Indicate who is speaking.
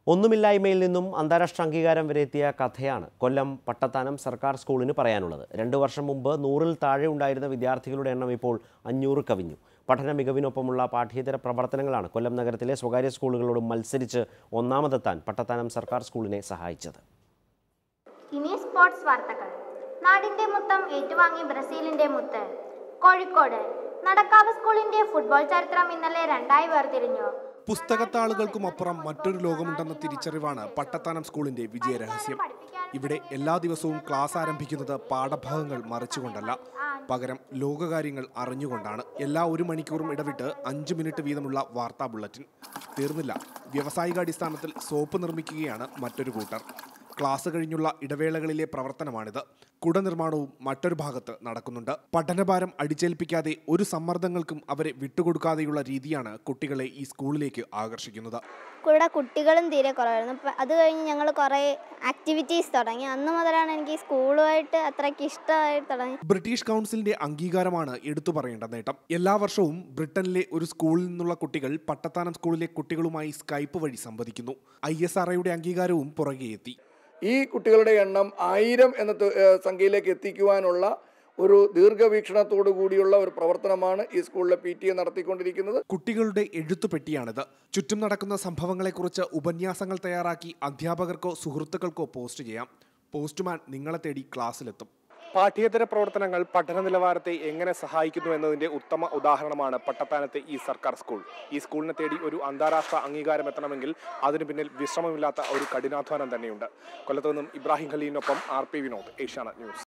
Speaker 1: ഒന്നുമില്ലായ്മയിൽ നിന്നും അന്താരാഷ്ട്ര അംഗീകാരം വരെ എത്തിയ കഥയാണ് കൊല്ലം പട്ടത്താനം സർക്കാർ സ്കൂളിന് പറയാനുള്ളത് രണ്ടു വർഷം മുമ്പ് നൂറിൽ താഴെ ഉണ്ടായിരുന്ന വിദ്യാർത്ഥികളുടെ എണ്ണം ഇപ്പോൾ അഞ്ഞൂറ് കവിഞ്ഞു പഠന മികവിനൊപ്പമുള്ള പാഠ്യേതര പ്രവർത്തനങ്ങളാണ് കൊല്ലം നഗരത്തിലെ സ്വകാര്യ സ്കൂളുകളോട് മത്സരിച്ച് ഒന്നാമതെത്താൻ പട്ടത്താനം സർക്കാർ സ്കൂളിനെ സഹായിച്ചത്
Speaker 2: ഇനി സ്പോർട്സ് വാർത്തകൾ നാടിന്റെ മുത്തം ഏറ്റുവാങ്ങി ബ്രസീലിന്റെ മുത്ത് കോഴിക്കോട് നടക്കാവ് സ്കൂളിന്റെ ഫുട്ബോൾ ചരിത്രം ഇന്നലെ രണ്ടായി വേർതിരിഞ്ഞു
Speaker 3: പുസ്തകത്താളുകൾക്കും അപ്പുറം മറ്റൊരു ലോകമുണ്ടെന്ന തിരിച്ചറിവാണ് പട്ടത്താനം സ്കൂളിന്റെ വിജയരഹസ്യം ഇവിടെ എല്ലാ ദിവസവും ക്ലാസ് ആരംഭിക്കുന്നത് പാഠഭാഗങ്ങൾ മറിച്ചുകൊണ്ടല്ല പകരം ലോകകാര്യങ്ങൾ അറിഞ്ഞുകൊണ്ടാണ് എല്ലാ ഒരു മണിക്കൂറും ഇടവിട്ട് അഞ്ച് മിനിറ്റ് വീതമുള്ള വാർത്താ ബുള്ളറ്റിൻ തീർന്നില്ല വ്യാവസായികാടിസ്ഥാനത്തിൽ സോപ്പ് നിർമ്മിക്കുകയാണ് മറ്റൊരു കൂട്ടർ ക്ലാസ് കഴിഞ്ഞുള്ള ഇടവേളകളിലെ പ്രവർത്തനമാണിത് കുട നിർമ്മാണവും മറ്റൊരു ഭാഗത്ത് നടക്കുന്നുണ്ട് പഠനഭാരം അടിച്ചേൽപ്പിക്കാതെ ഒരു സമ്മർദ്ദങ്ങൾക്കും അവരെ വിട്ടുകൊടുക്കാതെയുള്ള രീതിയാണ് കുട്ടികളെ ഈ സ്കൂളിലേക്ക് ആകർഷിക്കുന്നത്
Speaker 4: കൂടെ കുട്ടികളും തീരെ കുറവായിരുന്നു അപ്പം അത് കഴിഞ്ഞ് ഞങ്ങൾ കുറേ ആക്ടിവിറ്റീസ് തുടങ്ങി അന്ന് മുതലാണ് എനിക്ക് ഈ സ്കൂളുമായിട്ട് അത്രയ്ക്ക് ഇഷ്ടമായി തുടങ്ങി
Speaker 3: ബ്രിട്ടീഷ് കൗൺസിലിന്റെ അംഗീകാരമാണ് എടുത്തു പറയേണ്ട നേട്ടം എല്ലാ വർഷവും ബ്രിട്ടനിലെ ഒരു സ്കൂളിൽ നിന്നുള്ള കുട്ടികൾ പട്ടത്താനം സ്കൂളിലെ കുട്ടികളുമായി സ്കൈപ്പ് വഴി സംവദിക്കുന്നു ഐ എസ് ആർ അംഗീകാരവും പുറകെ എത്തി
Speaker 5: ഈ കുട്ടികളുടെ എണ്ണം ആയിരം എന്ന തു- ഏഹ് സംഖ്യയിലേക്ക് എത്തിക്കുവാനുള്ള ഒരു ദീർഘവീക്ഷണത്തോടു കൂടിയുള്ള ഒരു പ്രവർത്തനമാണ് ഈ സ്കൂളിലെ പി ടി എ നടത്തിക്കൊണ്ടിരിക്കുന്നത്
Speaker 3: കുട്ടികളുടെ എഴുത്തുപെട്ടിയാണിത് ചുറ്റും നടക്കുന്ന സംഭവങ്ങളെക്കുറിച്ച് ഉപന്യാസങ്ങൾ തയ്യാറാക്കി അധ്യാപകർക്കോ സുഹൃത്തുക്കൾക്കോ പോസ്റ്റ് ചെയ്യാം പോസ്റ്റ്മാൻ നിങ്ങളെ തേടി ക്ലാസ്സിലെത്തും പാഠ്യേതര പ്രവർത്തനങ്ങൾ പഠന നിലവാരത്തെ എങ്ങനെ സഹായിക്കുന്നു എന്നതിന്റെ ഉത്തമ ഉദാഹരണമാണ് പട്ടത്താനത്തെ ഈ സർക്കാർ സ്കൂൾ ഈ സ്കൂളിനെ തേടി ഒരു അന്താരാഷ്ട്ര അംഗീകാരം എത്തണമെങ്കിൽ അതിനു പിന്നിൽ വിശ്രമമില്ലാത്ത ഒരു കഠിനാധ്വാനം തന്നെയുണ്ട് കൊല്ലത്തു നിന്നും ഇബ്രാഹിം ഖലീലിനൊപ്പം R P Vinod Asianet news